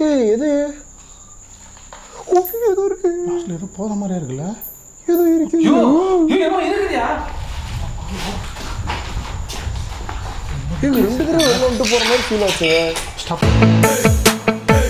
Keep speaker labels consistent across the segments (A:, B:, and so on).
A: ஏய் எது ஓ ஏதோ இருக்கு
B: லாஸ்ட்ல ஏதோ போகிற மாதிரியே இருக்குல்ல
A: ஏதோ இருக்கு
C: ஐயோ ஐயோ ஏமா இருக்குதியா
A: ஏய் ரெண்டு தடவை வெளில வந்துட்டு போற மாதிரி ஃபீல் ஆச்சுங்க
B: ஸ்டாப்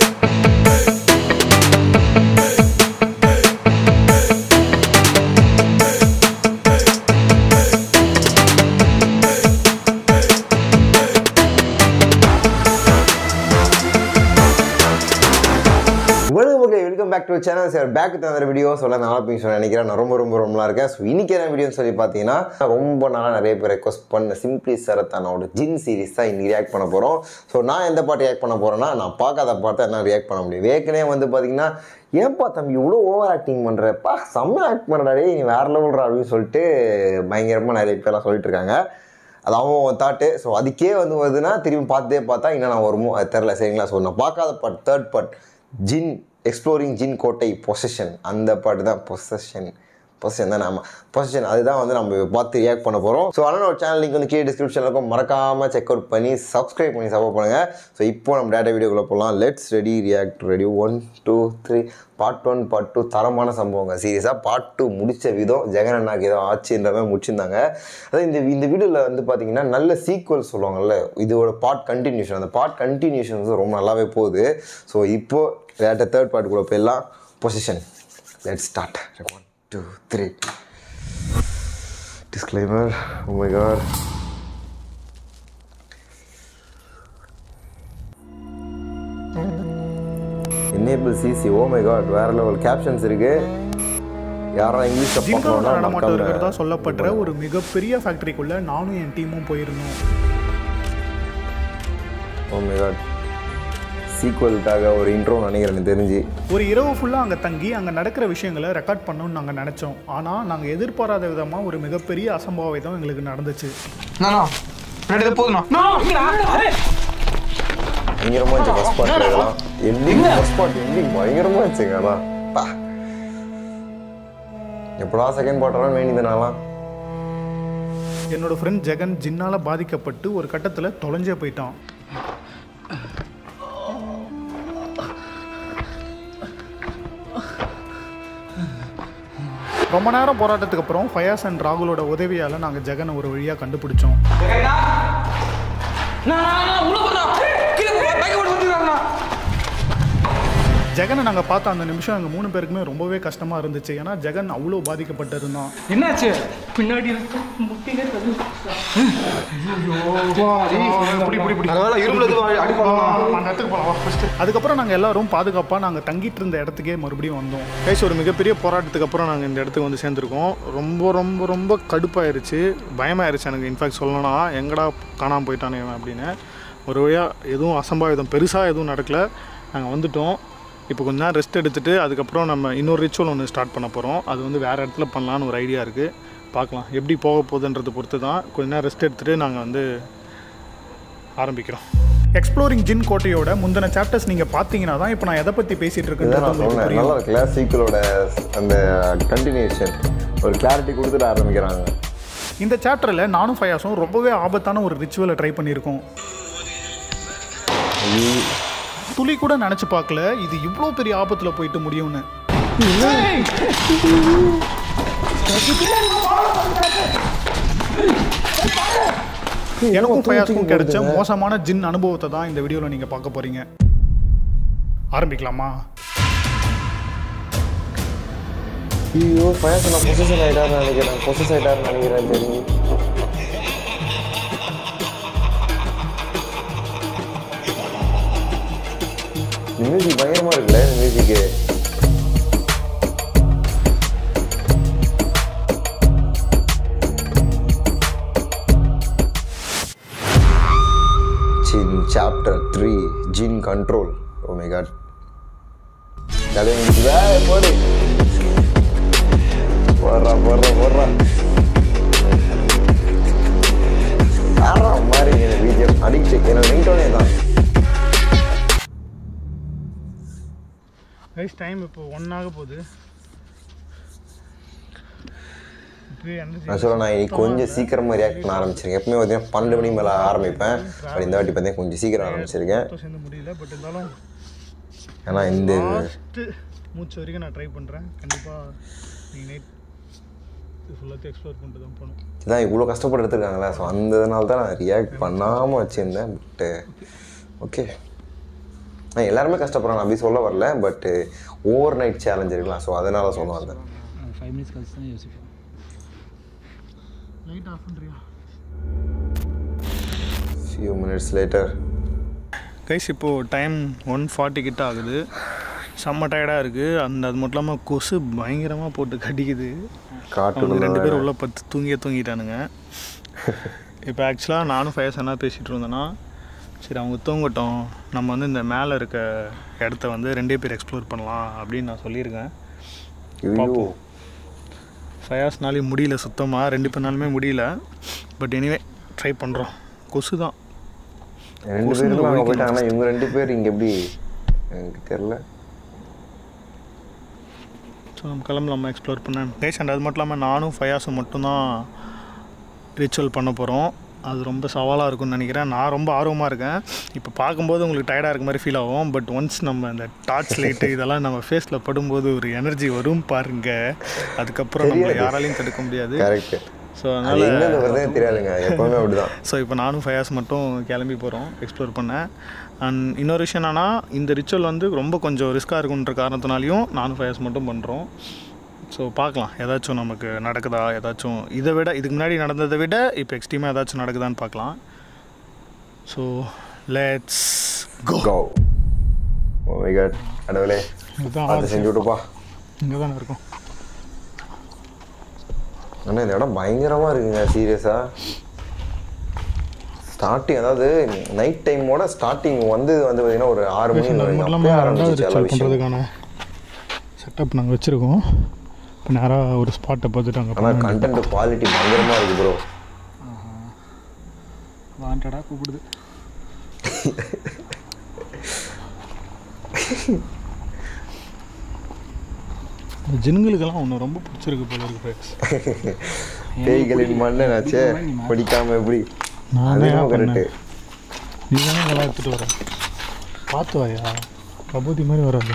A: வணக்கம் மக்களே welcome back to channel sir back தந்த வீடியோ சொல்ல நல்லா போய் சொல்ல நினைக்கிறேன் நான் ரொம்ப ரொம்ப ரொம்ப நல்லா இருக்கேன் ஸோ இன்னைக்கு என்ன வீடியோன்னு சொல்லி பார்த்தீங்கன்னா ரொம்ப நாளாக நிறைய பேர் ரெக்வஸ்ட் பண்ண சிம்பிளி சரத்தானோட ஜின் சீரிஸ் தான் இன்னைக்கு ரியாக்ட் பண்ண போகிறோம் ஸோ நான் எந்த பாட்டு ரியாக்ட் பண்ண போகிறேன்னா நான் பார்க்காத பாட்டை என்ன ரியாக்ட் பண்ண முடியும் ஏற்கனவே வந்து பார்த்தீங்கன்னா ஏன்பா தம்பி இவ்வளோ ஓவர் ஆக்டிங் பண்ணுறப்பா செம்ம ஆக்ட் பண்ணுறாடே நீ வேற லெவல்ரா அப்படின்னு சொல்லிட்டு பயங்கரமாக நிறைய பேர்லாம் சொல்லிட்டு இருக்காங்க அது அவன் தாட்டு ஸோ அதுக்கே வந்து வருதுன்னா திரும்பி பார்த்தே பார்த்தா இன்னும் நான் வருமோ அது தெரில சரிங்களா ஸோ நான் பார்க்காத பாட் third part Jin exploring Jin கோட்டை பொசஷன் அந்த பாட்டு தான் பொசஷன் பொசிஷன் தான் ஆமாம் பொசிஷன் அதுதான் வந்து நம்ம பார்த்து ரியாக்ட் பண்ண போகிறோம் ஸோ அதனால் ஒரு சேனல் லிங்க் வந்து கீழே டிஸ்கிரிப்ஷனில் இருக்கும் மறக்காமல் செக் அவுட் பண்ணி சப்ஸ்கிரைப் பண்ணி சப்போர்ட் பண்ணுங்கள் ஸோ இப்போ நம்ம டேட்டா வீடியோக்குள்ளே போகலாம் let's ready react ready one two three part one part two தரமான சம்பவங்க சீரியஸாக பார்ட் டூ முடித்த விதம் ஜெகன் அண்ணாக்கு ஏதோ ஆச்சுன்ற மாதிரி முடிச்சிருந்தாங்க அதாவது இந்த இந்த வீடியோவில் வந்து பார்த்தீங்கன்னா நல்ல சீக்வல் சொல்லுவாங்கல்ல இதோட பார்ட் கண்டினியூஷன் அந்த பார்ட் கண்டினியூஷன் வந்து ரொம்ப நல்லாவே போகுது ஸோ இப்போது டேட்டா தேர்ட் பார்ட் கூட போயிடலாம் position let start one two three disclaimer oh my god enable cc oh my god வேற லெவல் கேப்ஷன்ஸ் இருக்கு யாரும் இங்கிலீஷ்ல
D: ஜிங்கோட
A: பார்க்கணும்னா
D: நடமாட்டம் இருக்கிறதா
A: மறக்காம
D: சொல்லப்படுற ஒரு மிகப்பெரிய ஃபேக்டரிக்குள்ள நானும் என் டீமும் போயிருந்தோம்
A: oh my god சீக்வலுக்காக ஒரு இன்ட்ரோ நினைக்கிறேன் எனக்கு தெரிஞ்சு
D: ஒரு இரவு ஃபுல்லாக அங்கே தங்கி அங்கே நடக்கிற விஷயங்களை ரெக்கார்ட் பண்ணணும்னு நாங்கள் நினச்சோம் ஆனால் நாங்கள் எதிர்பாராத விதமாக ஒரு மிகப்பெரிய அசம்பாவிதம் எங்களுக்கு நடந்துச்சு
B: நானா பின்னாடி ஏதோ போகுதுண்ணா
A: பயங்கரமா இருந்துச்சு ஃபர்ஸ்ட் பார்ட் இதெல்லாம் எண்டிங் ஃபர்ஸ்ட் பார்ட் எண்டிங் பயங்கரமா இருந்துச்சுங்க அதான் பா எப்படா செகண்ட் பார்ட் வேண்டியதுனாலாம்
D: என்னோட ஃப்ரெண்ட் ஜெகன் ஜின்னால் பாதிக்கப்பட்டு ஒரு கட்டத்தில் தொலைஞ்சே போயிட்டான் ரொம்ப நேரம் போராட்டத்துக்கு அப்புறம் ஃபயாஸ் அண்ட் ராகுலோட உதவியால் நாங்கள் ஜெகனை ஒரு வழியாக கண்டுபிடிச்சோம்
C: உள்ள போறா கீழே போ பைக் ஓடி வந்துறானா
D: ஜெகனை நாங்கள் பார்த்த அந்த நிமிஷம் எங்கள் மூணு பேருக்குமே ரொம்பவே கஷ்டமாக இருந்துச்சு ஏன்னா ஜெகன் அவ்வளோ பாதிக்கப்பட்டிருந்தான்
C: என்னாச்சு பின்னாடி இருக்கு முட்டிலே தள்ளு
B: அதனால இரும்புல எதுவும் அடிப்பாங்க
D: அந்த இடத்துக்கு போகலாம் ஃபஸ்ட்டு அதுக்கப்புறம் நாங்கள் எல்லாரும் பாதுகாப்பாக நாங்கள் தங்கிட்டு இருந்த இடத்துக்கே மறுபடியும் வந்தோம் கைஸ் ஒரு மிகப்பெரிய போராட்டத்துக்கு அப்புறம் நாங்கள் இந்த இடத்துக்கு வந்து சேர்ந்துருக்கோம் ரொம்ப ரொம்ப ரொம்ப கடுப்பாயிருச்சு பயமாயிருச்சு எனக்கு இன்ஃபேக்ட் சொல்லணும்னா எங்கடா காணாமல் போயிட்டானே இவன் அப்படின்னு ஒரு வழியாக எதுவும் அசம்பாவிதம் பெருசாக எதுவும் நடக்கல நாங்கள் வந்துட்டோம் இப்போ கொஞ்ச நேரம் ரெஸ்ட் எடுத்துகிட்டு அதுக்கப்புறம் நம்ம இன்னொரு ரிச்சுவல் ஒன்று ஸ்டார்ட் பண்ண போகிறோம் அது வந்து வேறு இடத்துல பண்ணலான்னு ஒரு ஐடியா இருக்குது பார்க்கலாம் எப்படி போக போகுதுன்றது பொறுத்து தான் கொஞ்ச நேரம் ரெஸ்ட் எடுத்துகிட்டு நாங்கள் வந்து ஆரம்பிக்கிறோம் எக்ஸ்ப்ளோரிங் ஜின் கோட்டையோட முந்தின சாப்டர்ஸ் நீங்கள் பார்த்தீங்கன்னா தான் இப்போ நான் எதை பற்றி பேசிகிட்டு
A: இதுதான்
D: இருக்கேன்
A: நான் சொன்னேன் நல்லா இருக்குல்ல சீக்கிரோட அந்த கண்டினியூஷன் ஒரு கிளாரிட்டி கொடுத்துட்டு ஆரம்பிக்கிறாங்க
D: இந்த சாப்டரில் நானும் ஃபயாஸும் ரொம்பவே ஆபத்தான ஒரு ரிச்சுவலை ட்ரை பண்ணியிருக்கோம் துளி கூட நினச்சி பார்க்கல இது இவ்வளோ பெரிய ஆபத்தில் போயிட்டு முடியும்னு எனக்கும் ஃபயாஸுக்கும் கிடைச்ச மோசமான ஜின் அனுபவத்தை தான் இந்த வீடியோவில் நீங்கள் பார்க்க போகிறீங்க ஆரம்பிக்கலாமா
A: ஐயோ பயச நான் பொசிஷன் ஆயிட்டாருன்னு நினைக்கிறேன் பொசிஷன் ஆயிட்டாருன்னு நினைக்கிறேன் தெரிஞ்சு மியூசிக் பயங்கரமா இருக்குல்ல இந்த மியூசிக்கு Jin chapter three Jin control oh my god கதை முடிச்சுதா போடு போடுறா போடுறா போடுறா ஆறா மாதிரி எனக்கு பிஜிஎம் அடிக்ட் என்னோட ரிங்டோனே தான்
D: கைஸ் டைம் இப்போ ஒன் ஆக போகுது இப்பவே energy
A: நான் சொல்ல நான் இன்னைக்கு கொஞ்சம் சீக்கிரமாக ரியாக்ட் பண்ண ஆரம்பிச்சிருக்கேன் எப்பவுமே பார்த்தீங்கன்னா பன்னெண்டு மணி மேலே ஆரம்பிப்பேன் பட் இந்த வாட்டி பார்த்தீங்கன்னா கொஞ்சம் சீக்கிரம் ஆரம்பிச்சிருக்கேன்
D: மொத்தம் சேர்ந்து முடியல பட் இருந்தாலும்
A: ஏன்னா இந்த
D: லாஸ்ட்டு மூச்சு வரைக்கும் நான் ட்ரை பண்ணுறேன் கண்டிப்பாக நீங்கள் நைட் ஃபுல்லாத்தையும் எக்ஸ்ப்ளோர் பண்ணிட்டு தான் போகணும்
A: இதான் இவ்வளோ கஷ்டப்பட்டு எடுத்துருக்காங்களே ஸோ அந்த இதனால தான் நான் ரியாக்ட் பண்ணாமல் வச்சுருந்தேன் பட்டு ஓகே நான் எல்லாருமே கஷ்டப்படுறாங்க அப்படி சொல்ல வரல பட்டு ஓவர் நைட் சேலஞ்ச் இருக்கலாம் ஸோ அதனால சொல்ல வந்தேன்
C: ஃபைவ் மினிட்ஸ் கழிச்சு தான் யோசிப்பேன்
D: லைட் ஆஃப் பண்ணுறியா
A: ஃபியூ மினிட்ஸ் லேட்டர்
D: கைஸ் இப்போது டைம் ஒன் ஃபார்ட்டி கிட்ட ஆகுது செம்ம டயர்டாக இருக்குது அந்த அது மட்டும் இல்லாமல் கொசு பயங்கரமாக போட்டு கடிக்குது அவங்க ரெண்டு பேரும்
A: காட்டுல
D: உள்ள பத்து தூங்கியே தூங்கிட்டானுங்க இப்போ ஆக்சுவலாக நானும் ஃபயர்ஸ் என்ன பேசிகிட்டு இருந்தேன்னா சரி அவங்க தூங்கட்டும் நம்ம வந்து இந்த மேலே இருக்க இடத்த வந்து ரெண்டே பேர் எக்ஸ்ப்ளோர் பண்ணலாம் அப்படின்னு நான் சொல்லியிருக்கேன்
A: ஐயோ
D: பார்ப்போம். ஃபயாஸ்னாலே முடியல சுத்தமாக ரெண்டு பேர்னாலுமே முடியல பட் எனிவே ட்ரை பண்ணுறோம் கொசு தான்
A: ரெண்டு
D: கொசுங்களை
A: பேரும் அங்கே
D: ஒழிக்கணும்
A: போயிட்டாங்கன்னா இவங்க ரெண்டு பேர் இங்கே எப்படி எனக்கு தெரில
D: ஸோ நம்ம கிளம்பலாமா எக்ஸ்ப்ளோர் பண்ண கைஸ் அண்ட் அது மட்டும் இல்லாமல் நானும் ஃபயாஸும் மட்டும்தான் ரிச்சுவல் பண்ண போகிறோம் அது ரொம்ப சவாலாக இருக்கும்னு நினைக்கிறேன் நான் ரொம்ப ஆர்வமாக இருக்கேன் இப்போ பார்க்கும்போது உங்களுக்கு டயர்டாக இருக்க மாதிரி ஃபீல் ஆகும் பட் ஒன்ஸ் நம்ம இந்த டார்ச் லைட்டு இதெல்லாம் நம்ம ஃபேஸில் படும்போது ஒரு எனர்ஜி வரும் பாருங்க அதுக்கப்புறம் நம்மளை யாராலையும் தடுக்க முடியாது
A: கரெக்ட்
D: ஸோ
A: அது
D: அதனால்
A: எங்கேருந்து வருதுன்னே தெரியாதுங்க எப்பவுமே அப்படிதான்
D: ஸோ இப்போ நானும் ஃபயாஸ் மட்டும் கிளம்பி போகிறோம் எக்ஸ்ப்ளோர் பண்ண அண்ட் இன்னொரு விஷயம் என்னன்னா இந்த ரிச்சுவல் வந்து ரொம்ப கொஞ்சம் ரிஸ்க்காக இருக்குன்ற காரணத்தினாலையும் நானும் ஃபயாஸ் மட்டும் பண்ணுறோம் ஸோ பார்க்கலாம் ஏதாச்சும் நமக்கு நடக்குதா ஏதாச்சும் இதை விட இதுக்கு முன்னாடி நடந்ததை விட இப்போ எக்ஸ்ட்ரீமாக ஏதாச்சும் நடக்குதான்னு பார்க்கலாம் so let's go
A: go oh my god கடவுளே
D: இதுதான்
A: அதை செஞ்சு விட்டுப்பா
D: இங்கே தானே இருக்கும்
A: ஆனால் இந்த இடம் பயங்கரமாக இருக்குங்க சீரியஸாக ஸ்டார்டிங் அதாவது நைட் டைமோட ஸ்டார்டிங் வந்து வந்து பார்த்தீங்கன்னா ஒரு ஆறு மணி
D: அது மட்டும்
A: அப்பயே
D: இல்லாமல் ரெண்டாவது
A: ஆரம்பிச்சிச்சு எல்லா
D: ரிச்சுவல்
A: விஷயம்
D: பண்ணுறதுக்கான செட்டப் நாங்கள் வச்சுருக்கோம் இப்போ நேராக ஒரு ஸ்பாட்டை பார்த்துட்டு அங்கே
A: ஆனால் கண்டென்ட் குவாலிட்டி பயங்கரமாக இருக்குது ப்ரோ
C: வாண்டடாக கூப்பிடுது
D: இந்த ஜின்களுக்கெல்லாம் ஒன்று ரொம்ப பிடிச்சிருக்கு போல இருக்கு ஃப்ரெண்ட்ஸ்
A: பேய்களின் மன்னனாச்சே படிக்காம எப்படி
D: நான்
A: அது
D: தான்
A: கரெக்டு
D: பண்ணேன் நீ தானே இதெல்லாம் எடுத்துகிட்டு வர பார்த்து வாயா கபூதி மாதிரி வராது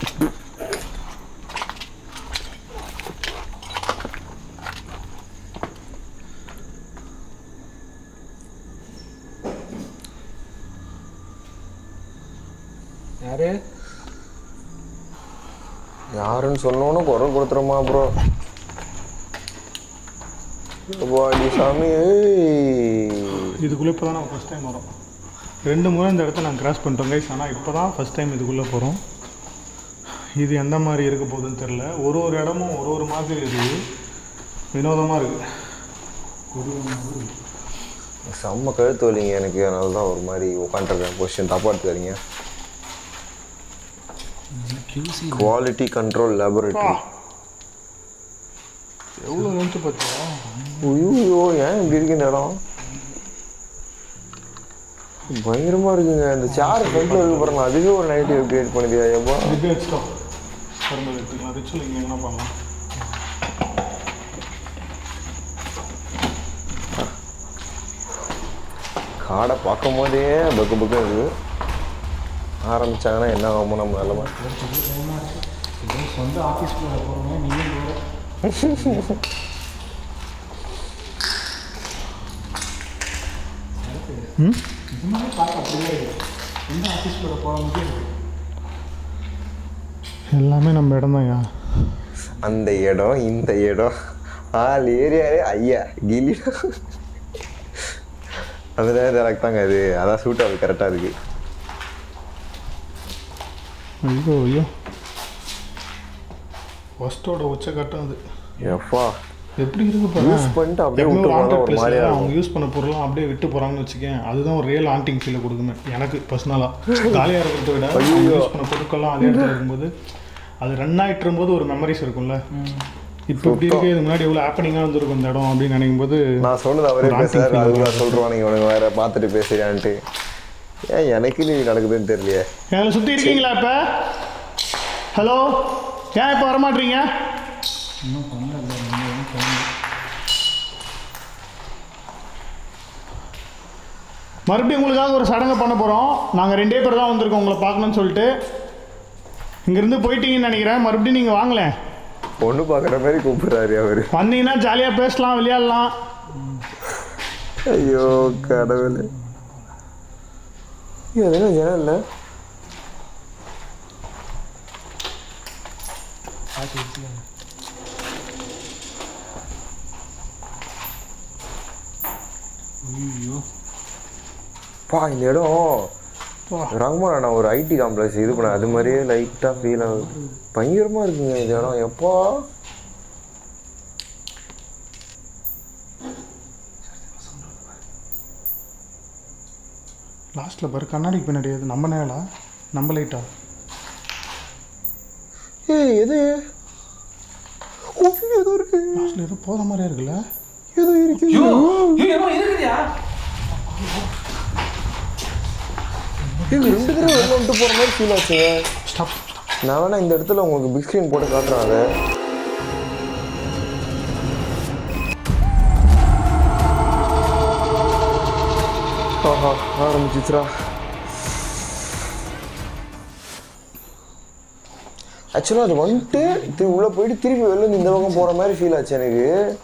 C: யாரு
A: யாருன்னு சொன்னோன்னு குரல் கொடுத்துருமா ப்ரோ வாடி சாமி ஏய்.
D: இதுக்குள்ளே இப்போ தான் நம்ம ஃபஸ்ட் டைம் வரோம் ரெண்டு முறை இந்த இடத்த நான் கிராஸ் பண்ணிட்டோம் கைஸ் ஆனால் இப்போ தான் ஃபஸ்ட் டைம் இதுக்குள்ளே போகிறோம் இது எந்த மாதிரி இருக்க போகுதுன்னு தெரில ஒரு ஒரு இடமும் ஒரு ஒரு மாதிரி இருக்குது வினோதமாக இருக்குது
A: செம்ம கழுத்து வலிங்க எனக்கு அதனால தான் ஒரு மாதிரி உட்காந்துருக்கேன் பொசிஷன் தப்பாக எடுத்துக்காதீங்க
C: கியூசி
A: குவாலிட்டி கண்ட்ரோல் லேபரேட்டரி
D: எவ்வளோ லென்த்து பார்த்தியா
A: ஐயோ ஏன் இப்படி இருக்கு இந்த இடம் பயங்கரமா இருக்குங்க இந்த சேர் ஃப்ரண்ட்ல இருக்கு பாருங்க அதுவே ஒரு நெகட்டிவ் கிரியேட் பண்ணுதியா ஏப்பா
D: இது வச்சுட்டோம் வரும்போது எடுத்துக்கலாம் ரிச்சுவல் இங்கே என்ன பண்ணலாம்
A: காடை பார்க்கும் போதே பக்கு பக்கு இருக்குது ஆரம்பிச்சாங்கன்னா என்ன ஆகும் நம்ம நிலமை
C: சொந்த ஆஃபீஸ்க்குள்ள போகிறோமே நீங்கள் போகிற
D: ம்
C: இது மாதிரி பார்க்க அப்படியே இருக்கு சொந்த ஆஃபீஸ்க்குள்ள போகிற மாதிரி இருக்கு
D: எல்லாமே நம்ம இடம் தான்யா
A: அந்த இடம் இந்த இடம் ஆள் ஏரியாவே ஐயா கிலி அதில் எனக்கு தாங்க இது அதான் சூட் ஆகுது கரெக்டாக இருக்கு
D: ஐயோ ஐயோ ஃபஸ்ட்டோட உச்சக்கட்டம் அது
A: எப்பா
D: எப்படி இருக்கு
A: யூஸ் பண்ணிட்டு அப்படியே
D: எப்பவுமே
A: விட்டு
D: ஒரு
A: போனா
D: haunted
A: ஒரு
D: placeல
A: மாதிரியா
D: அவங்க
A: இருக்கும்
D: யூஸ் பண்ண பொருள்லாம் அப்படியே விட்டு போகிறாங்கன்னு வச்சுக்கேன் அதுதான் ஒரு ரியல் ஆண்டிங் ஃபீலை கொடுக்குமே எனக்கு பர்சனலாக காலியாக இருக்கிறத விட அவங்க யூஸ் பண்ண பொருட்கள்லாம் அதே இடத்துல இருக்கும்போது அது ரன் ஆகிட்டு இருக்கும்போது ஒரு மெமரிஸ் இருக்கும்ல இப்போ இப்படி இருக்கு இதுக்கு முன்னாடி எவ்வளோ ஹாப்பனிங்காக இருந்திருக்கும் இந்த இடம் அப்படின்னு நினைக்கும் போது
A: நான் சொன்னது அவரே
D: ஒரு haunting
A: பேசுறாரு
D: feel
A: அதுக்கு
D: வரும்.
A: நான் சொல்கிறோம் நீங்கள் உனக்கு வேற பார்த்துட்டு பேசுறியான்ட்டு ஏன் எனக்கு நீ நடக்குதுன்னு தெரியலையே
D: எங்களை சுற்றி இருக்கீங்களா இப்போ ஹலோ ஏன் இப்போ வரமாட்டீங்க
C: இன்னும் பண்ணல நீங்கள் பண்ணல
D: மறுபடியும் உங்களுக்காக ஒரு சடங்கை பண்ண போகிறோம் நாங்கள் ரெண்டே பேர் தான் வந்திருக்கோம் உங்களை பார்க்கணும்னு சொல்லிட்டு இங்கேருந்து போயிட்டீங்கன்னு நினைக்கிறேன் மறுபடியும் நீங்கள் வாங்கலேன்
A: பொண்ணு பார்க்குற மாதிரி கூப்பிடுறாரு அவரு
D: வந்தீங்கன்னா ஜாலியாக பேசலாம் விளையாடலாம்
A: ஐயோ கடவுளே ஐயோ, அது என்ன ஜனம் இல்லை பா இந்த இடம் ரங்கமான நான் ஒரு ஐடி காம்ப்ளெக்ஸ் இது பண்ண அது மாதிரியே லைட்டாக ஃபீல் ஆகுது பயங்கரமாக இருக்குங்க இந்த இடம் எப்பா
D: லாஸ்ட்டில் பாரு கண்ணாடிக்கு பின்னாடி அது நம்ம நேலா நம்ம லைட்டா
A: ஏய் எது ஓ, ஏதோ இருக்கு
D: லாஸ்ட்டில் ஏதோ போகிற மாதிரியே இருக்குல்ல
A: ஏதோ இருக்கு
B: ஐயோ ஐயோ என்னமோ இருக்குதுயா
A: இது ரெண்டு தடவை வெளில வந்துட்டு போகிற மாதிரி ஃபீல் ஆச்சுங்க
D: ஸ்டாப்
A: நான் வேணா இந்த இடத்துல உங்களுக்கு பிக் ஸ்க்ரீன் போட்டு காட்டுறேன் அதை ஆஹா ஆரம்பிச்சிச்சுரா ஆக்சுவலாக அது வந்துட்டு திரு உள்ளே போயிட்டு திருப்பி வெளில இருந்து இந்த பக்கம் போகிற மாதிரி ஃபீல் ஆச்சு எனக்கு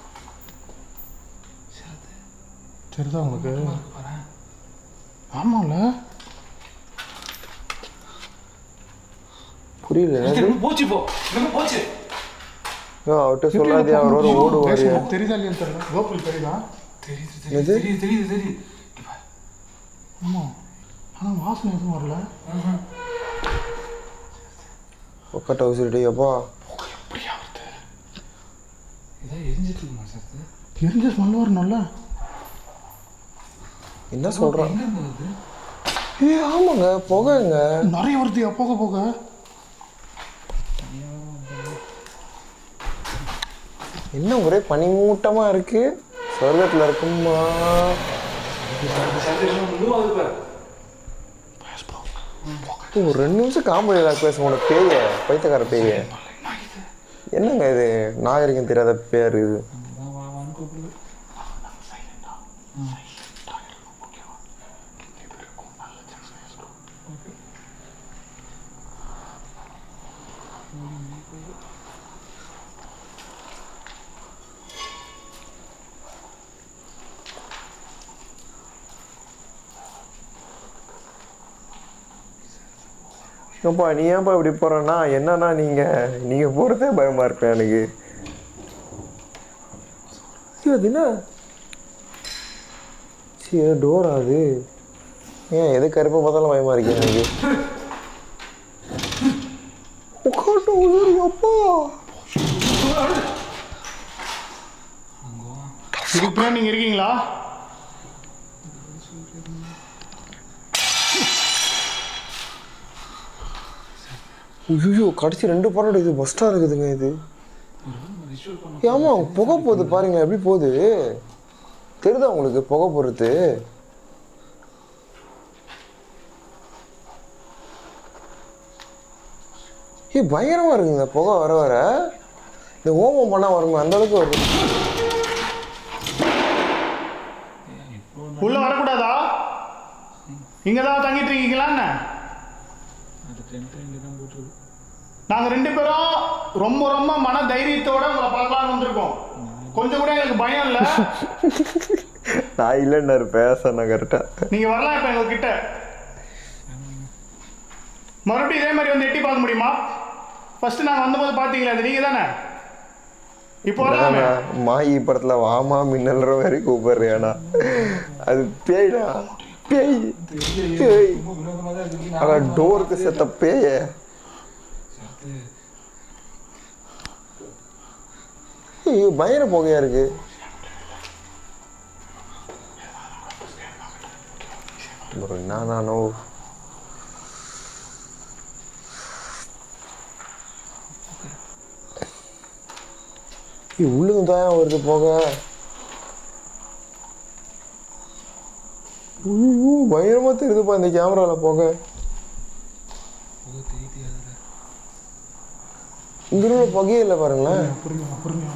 D: தெரியுதா உங்களுக்கு ஆமாம்ல
A: புரியல என்னது
B: என்னமோ போச்சு போ என்னமோ போச்சு
A: ஐயோ, அவர்கிட்ட சொல்லாதே அவர் வர ஓடுவார்
D: பேசுங்க, தெரியுதா இல்லையான்னு தெரியல கோகுல் தெரியுதா
B: தெரியுது தெரியுது தெரியுது தெரியுது தெரியுது இப்ப,
D: ஆமாம் ஆனால் வாசனை எதுவும் வரல
A: ஒக்கட்ட அவசரிட்டே அப்பா
D: அப்படியா வருது
B: இதான் எரிஞ்சிட்டு இருக்குமா சார்
D: எரிஞ்ச ஸ்மெல் வரணும்ல
A: என்ன சொல்கிறான்
B: எங்க இருந்து வருது
A: ஏ ஆமாங்க புகைங்க
D: நிறைய வருதுயா போக போக
A: என்ன ஒரே பனிமூட்டமாக இருக்கு சொர்க்கத்தில் இருக்குமா
B: மூவாவது பாரு
A: ஏய், ஒரு ரெண்டு நிமிஷம் காமெடி லாக் பேச உனக்கு பேய பைத்தக்கார பேய என்னங்க இது நாகரிகம் தெரியாத பேர் இது
B: வா வா வான்னு கூப்பிடுது
A: ஏப்பா நீ ஏன்ப்பா இப்படி போறேன்னா என்னன்னா நீங்க நீங்க போறதே பயமா இருக்கு எனக்கு ஐயோ, அது என்ன சரி டோர் அது ஏன் எது கருப்பை பார்த்தாலும் பயமா இருக்கு எனக்கு உட்காந்து உயிர் அப்பா
D: இதுக்கு பின்னாடி நீங்கள் இருக்கீங்களா
A: ஐயோ கடைசி ரெண்டு படம் இது பஸ்டாக இருக்குதுங்க இது ஆமா புகை போகுது பாருங்க எப்படி போகுது தெரியுதா உங்களுக்கு புகை போகிறது ஏ பயங்கரமா இருக்குங்க புகை வர வர இந்த ஓமம் பண்ணா வருங்க அந்த அளவுக்கு வருது
D: உள்ள வரக்கூடாதா இங்கே தான் தங்கிட்டு இருக்கீங்களா என்ன
B: அது டென்ட் இங்கே தான் போட்டுருக்கு
A: நாங்கள் ரெண்டு பேரும் ரொம்ப ரொம்ப மன தைரியத்தோட உங்களை பார்க்கலாம்னு வந்திருக்கோம் கொஞ்சம் கூட எங்களுக்கு பயம் இல்லை
C: நான் இல்லைன்னாரு பேசணும் கரெக்டாக
A: நீங்கள் வரலாம் இப்போ எங்ககிட்ட மறுபடியும் இதே மாதிரி வந்து எட்டி பார்க்க முடியுமா ஃபர்ஸ்ட் நாங்கள் வந்தபோது பார்த்தீங்களா அது நீங்கள் தானே இப்போ வரலாமே
C: மாயி படத்தில் வாமா மின்னல்ற மாதிரி கூப்பிடுறியாடா அது பேய்டா பேய் பேய்
B: ரொம்ப வினோதமாக தான் இருக்கு
C: ஆனால் டோருக்கு செத்த பேய ஐயோ பயங்கர புகையா இருக்கு bro, நான் நானோ உள்ளுங்க தான் வருது போக ஐயோ பயங்கரமா தெரியுதுப்பா இந்த கேமரால போக இந்த ரூம்ல புகையே இல்லை பாருங்களேன்
D: புரியுங்க புரியுங்க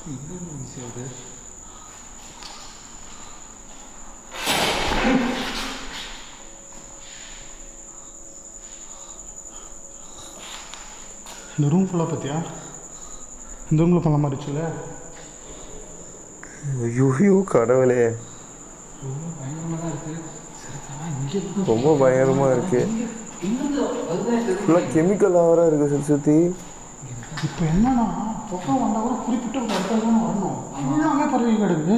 B: இது என்ன விஷயம் இது
D: இந்த ரூம் ஃபுல்லாக பார்த்தியா இந்த ரூமில் பண்ண மாதிரி இருச்சுல்ல
A: ஐயோ கடவுளே
B: ரொம்ப பயங்கரமாக தான் இருக்குது சரி தான் இங்கே
A: ரொம்ப பயங்கரமா இருக்கு ஃபுல்லாக கெமிக்கலாக வர இருக்கு சுற்றி சுற்றி
D: இப்போ என்னன்னா புகை வந்தால் கூட குறிப்பிட்ட ஒரு இடத்துல தானே வரணும் எல்லாமே பறவை கிடக்குது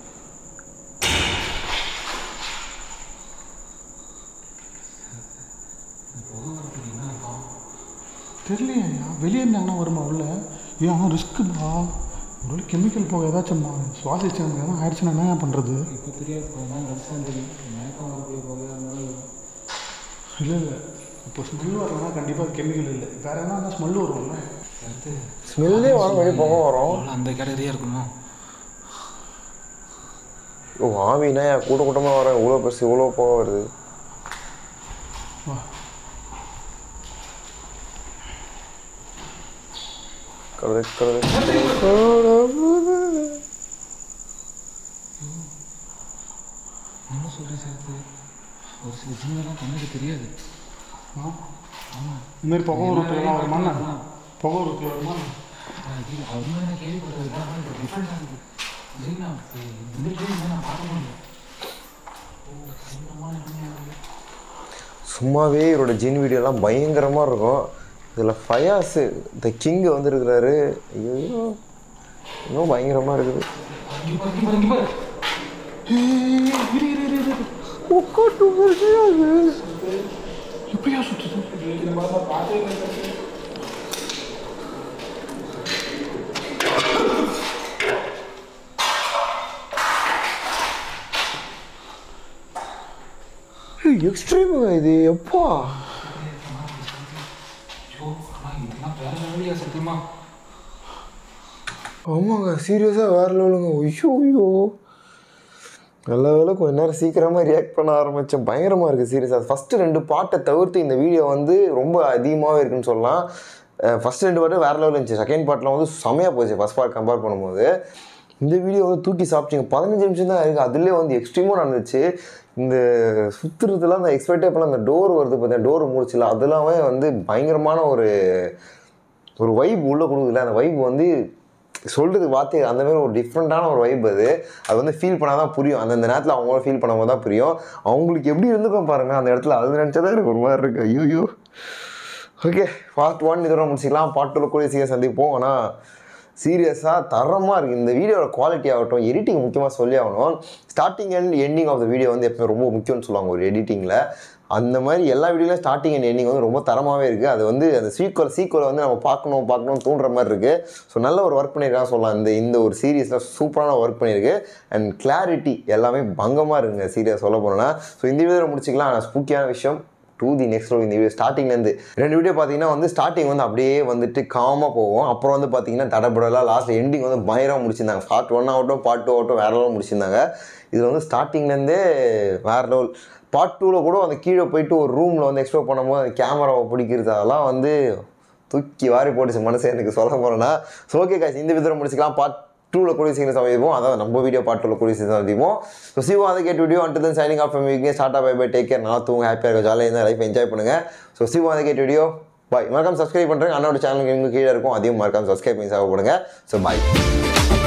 D: தெரியலையா வெளியே இருந்தாங்கன்னா வருமா உள்ள ஏன் ஆனால் ரிஸ்க்குப்பா ஒரு கெமிக்கல் போக ஏதாச்சும் சுவாசிச்சாங்க எதாவது ஆயிடுச்சுன்னா என்ன பண்ணுறது
B: இப்போ தெரியாது போனால் கடைசியாக தெரியும் மயக்கம் வரக்கூடிய போக அதனால
D: இல்லை இல்லை இப்போ ஸ்மெல் வரலன்னா கண்டிப்பாக கெமிக்கல் இல்லை வேறு எதனா இருந்தால் ஸ்மெல் வரும்ல
B: அடுத்து
A: ஸ்மெல்லே வர வழி போக வரும்
B: அவ்வளோ அந்த கேட்டகரியாக இருக்குமோ
A: ஓ ஆவினா ஏன் கூட்ட கூட்டமாக வர இவ்வளோ பெருசு இவ்வளோ போக வருது
D: வா
A: கருது கருது
B: என்ன சொல்கிறேன் சேர்த்து ஒரு சில ஜிம்மெல்லாம் கண்ணுக்கு தெரியாது
D: இதுமாரி புகை ரூட்டில் வருமா புகை ரூட்டில் வருமா
B: அவர் மாதிரி நான் கேள்விப்பட்டது தான் டிஃப்ரெண்டாக இருக்குது சரிங்களா இந்த ட்ரெயின் நான் பார்க்க முடியும்
A: சும்மாவே இவரோட ஜின் வீடியோலாம் பயங்கரமாக இருக்கும் இதில் ஃபயாஸு த கிங் வந்துருக்கிறாரு ஐயோ இன்னும் பயங்கரமாக இருக்குது
B: இங்கே பாரு இங்கே பாரு இங்கே பாரு
D: எப்படியா சுற்றுது
A: எக்ஸ்ட்ரீமுங்க இது எப்பா
B: ஐயோ ஆனால் இதெல்லாம் வேற லெவலியா சத்தியமா
A: ஆமாங்க சீரியஸாக வேற லெவலுங்க ஐயோ ஐயோ நல்ல வேலை கொஞ்ச நேரம் சீக்கிரமாக ரியாக்ட் பண்ண ஆரம்பித்தேன் பயங்கரமாக இருக்குது சீரியஸாக ஃபஸ்ட்டு ரெண்டு பாட்டை தவிர்த்து இந்த வீடியோ வந்து ரொம்ப அதிகமாகவே இருக்குன்னு சொல்லலாம் ஃபஸ்ட் ரெண்டு பாட்டு வேறு லெவலில் இருந்துச்சு செகண்ட் பாட்டில் வந்து செமையாக போச்சு ஃபஸ்ட் பார்ட் கம்பேர் பண்ணும்போது இந்த வீடியோ வந்து தூக்கி சாப்பிட்டீங்க பதினஞ்சு நிமிஷம் தான் இருக்குது அதுலேயே வந்து எக்ஸ்ட்ரீமாக நடந்துச்சு இந்த சுற்றுறதுலாம் அந்த எக்ஸ்பெக்டே பண்ண அந்த டோர் வருது பார்த்தீங்கன்னா டோர் முடிச்சுல அதெல்லாமே வந்து பயங்கரமான ஒரு ஒரு வைப் உள்ளே கொடுக்குதுல அந்த வைப் வந்து சொல்கிறது வார்த்தை அந்த மாதிரி ஒரு டிஃப்ரெண்ட்டான ஒரு வைப் அது அது வந்து ஃபீல் பண்ணால் தான் புரியும் அந்தந்த நேரத்தில் அவங்களும் ஃபீல் பண்ணும்போது தான் புரியும் அவங்களுக்கு எப்படி இருந்துக்கும் பாருங்கள் அந்த இடத்துல அது நினச்சா தான் எனக்கு ஒரு மாதிரி இருக்குது ஐயோ ஓகே பார்ட் ஒன் இதோட முடிச்சிக்கலாம் பார்ட் டூவில் கூட சீக்கிரம் சந்திப்போம் ஆனால் சீரியஸாக தரமாக இருக்குது இந்த வீடியோட குவாலிட்டி ஆகட்டும் எடிட்டிங் முக்கியமாக சொல்லி ஆகணும் starting and ending of the video வந்து எப்பவுமே ரொம்ப முக்கியம்னு சொல்லுவாங்க ஒரு எடிட்டிங்கில் அந்த மாதிரி எல்லா வீடியோலையும் ஸ்டார்டிங் அண்ட் எண்டிங் வந்து ரொம்ப தரமாகவே இருக்குது அது வந்து அந்த சீக்குவல் சீக்குவலை வந்து நம்ம பார்க்கணும் பார்க்கணும் தூண்டுற மாதிரி இருக்குது ஸோ நல்ல ஒரு ஒர்க் பண்ணியிருக்காங்க சொல்லலாம் இந்த இந்த ஒரு சீரீஸில் சூப்பரான ஒர்க் பண்ணியிருக்கு அண்ட் கிளாரிட்டி எல்லாமே பங்கமாக இருக்குங்க சீரியஸ் சொல்ல போனோன்னா ஸோ இந்த வீடியோவில் முடிச்சிக்கலாம் ஆனால் ஸ்பூக்கியான விஷயம் டூ தி நெக்ஸ்ட் இந்த வீடியோ ஸ்டார்டிங்லேருந்து ரெண்டு வீடியோ பார்த்தீங்கன்னா வந்து ஸ்டார்டிங் வந்து அப்படியே வந்துட்டு காமாக போகும் அப்புறம் வந்து பார்த்தீங்கன்னா தடபடலாம் லாஸ்ட் எண்டிங் வந்து பயங்கரமாக முடிச்சிருந்தாங்க பார்ட் ஒன் ஆகட்டும் பார்ட் டூ ஆகட்டும் வேற லெவல் முடிச்சிருந்தாங்க இதில் வந்து ஸ்டார்டிங்லேருந்தே வேற லெவல் பார்ட் டூவில் கூட அந்த கீழே போயிட்டு ஒரு ரூமில் வந்து எக்ஸ்ப்ளோர் பண்ணும்போது அந்த கேமராவை பிடிக்கிறது அதெல்லாம் வந்து தூக்கி வாரி போட்டுச்சு மனசு எனக்கு சொல்ல போகிறேன்னா ஸோ ஓகே காய்ச்சி இந்த விதத்தில் முடிச்சுக்கலாம் பார்ட் டூவில் கூடிய சீக்கிரம் சமைப்போம் அதான் நம்ம வீடியோ பார்ட் டூவில் கூடிய சீக்கிரம் சந்திப்போம் ஸோ சிவா அதை கேட் video and then signing off வீக்கே start bye bye take care நல்லா தூங்க ஹாப்பியாக இருக்கும் ஜாலியாக இருந்தால் லைஃப் என்ஜாய் பண்ணுங்கள் ஸோ சிவா அதை கேட் வீடியோ பாய் மறக்காம சப்ஸ்கிரைப் பண்ணுறேன் அண்ணோட சேனலுக்கு எங்களுக்கு கீழே இருக்கும் அதையும் மறக்காம சப்ஸ்கிரைப் பண்ணி சாப்பிடுங்க ஸோ பாய்